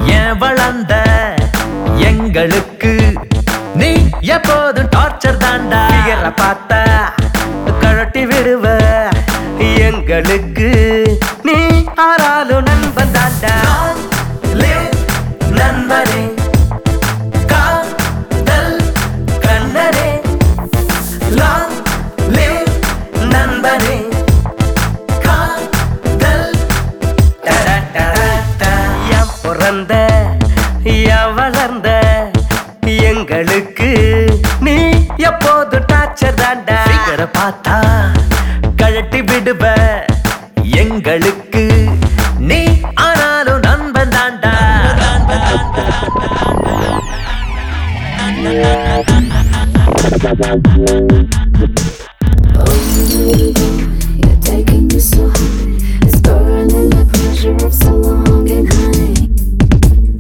ஏன் வளர்ந்த எங்களுக்கு நீ எப்போதும் டார்ச்சர் தாண்டா ஃபிகரை பார்த்தா கழட்டி விடுவ எங்களுக்கு நீ ஆறாலும் நண்பன் தாண்டா Live நண்பரே காதல் கண்ணரே Long live நண்பரே காதல் டடடடடா. என் பிறந்த என் வளர்ந்த எங்களுக்கு நீ எப்போது டார்ச்சர் தாண்டா ஃபிகரை பார்த்தா கழட்டி விடுவ எங்களுக்கு நீ ஆனாலும் நண்பன் தாண்டா You're taking me so high. It's burning the pressure of so long and high.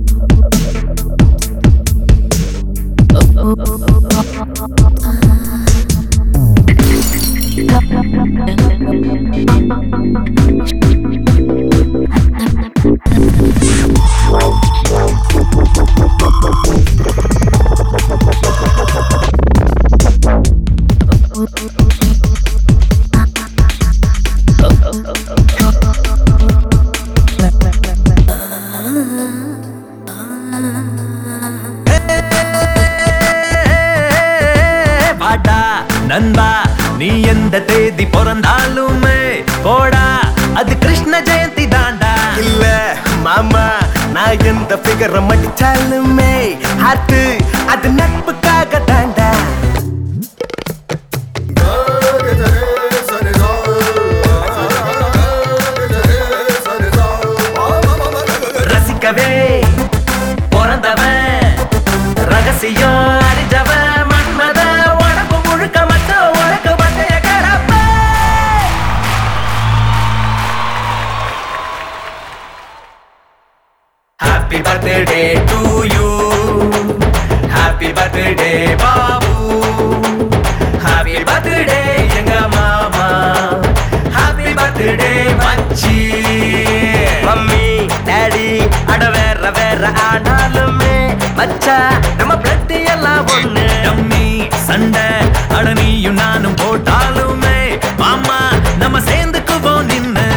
வாடா நண்பா நீ எந்த தேதி பிறந்தாலுமே போடா அது கிருஷ்ண ஜெயந்தி தாண்டா இல்ல மாமா நான் எந்த ஃபிகரை மடிச்சாலுமே அது அது நட்புக்காக தாண்டா ரசிக்கவே பிறந்தவன் ரகசியம் அறிஞ்சவன் மன்மத உனக்கு முழுக்க மட்டும் உனக்கு பந்தய கிடப்ப happy birthday to you happy birthday Babu happy birthday எங்க மாமா ஹாப்பி பர்த்டே மச்சி மம்மி டாடி அட வேற வேற ஆனாலுமே மச்சா நம்ம பிளட் எல்லாம் ஒண்ணு டம்மி சண்டை அட நீயும் நானும் போட்டாலுமே மாமா நம்ம சேர்ந்துக்குவோம் நின்னு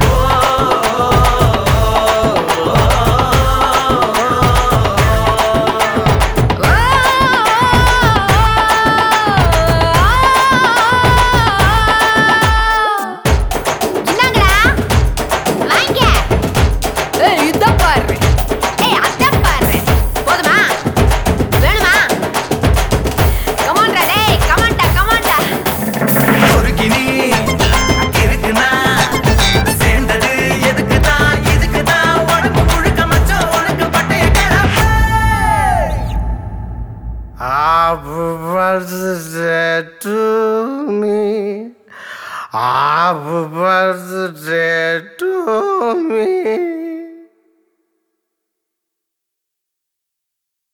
என்னங்கடா வாங்க ஏய் இத பாரு ஏய் அத பாரு போதுமா வேணுமா கமான்டா டேய் கமான்டா கமான்டா ஒரு கிளி இருக்குனா சேர்ந்தது எதுக்கு தான் இதுக்கு தான் உடம்பு முழுக்க மச்சம் உனக்கு பட்டைய கிளப்பு Happy birthday to me. Happy birthday